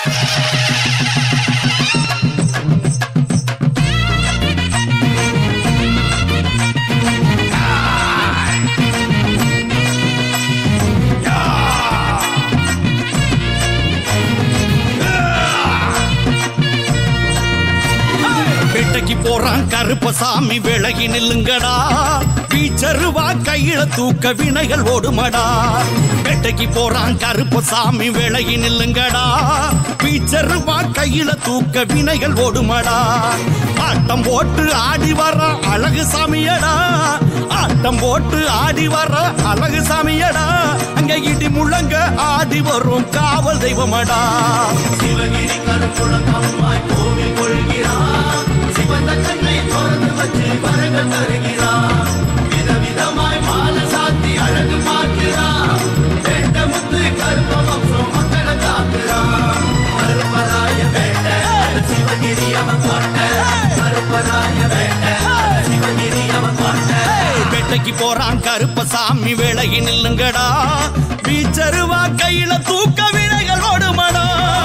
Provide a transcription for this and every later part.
வேட்டைக்கு போறான் கருப்பசாமி விலகி நில்லுங்கடா பீச்சருவா கையில தூக்க வினைகள் ஓடுமடா வேட்டைக்கு போறான் கருப்பசாமி விலகி நில்லுங்கடா பீச்சருவா கையில தூக்க வினைகள் ஓடுமடா ஆட்டம் போட்டு ஆடி வர அழகு சாமியடா ஆட்டம் போட்டு ஆடி வர அழகு சாமியடா அங்க இடி முழங்க ஆடி வரும் காவல் தெய்வமடா சிவகிரி கருப்புலகம்மாய் கோவில் கொள்கிறார் சிவந்த கண்ணை திறந்து வச்சு வரங்கள் தருகிறார் விதவிதமாய் மாலை சாத்தி அழகு பார்க்கிறார் வேட்ட முத்து கருப்ப வம்சம் மக்களை காக்கிறார் கருப்பராய வேட்ட சிவகிரி அவன் கோட்டை கருப்பராய வேட்ட சிவகிரி அவன் கோட்டை வேட்டைக்கு போறான் கருப்பசாமி விலகி நில்லுங்கடா பீச்சருவா கையில தூக்க வினைகள் ஓடுமடா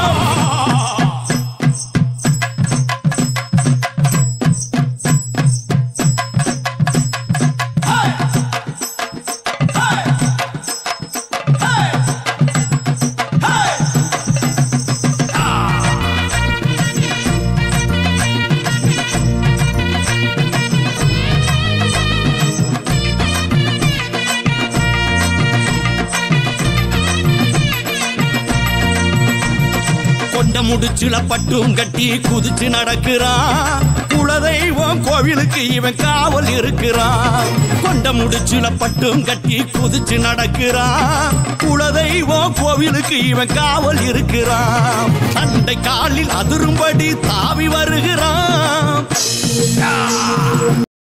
கொண்ட முடிச்சுல பட்டும் கட்டி குதிச்சு நடக்கிறான் குலதெய்வம் கோவிலுக்கு இவன் காவல் இருக்கிறான் கொண்ட முடிச்சுல பட்டும் கட்டி குதிச்சு நடக்கிறான் குலதெய்வம் கோவிலுக்கு இவன் காவல் இருக்கிறான் சண்டை காலில் அதிரும்படி தாவி வருகிறான்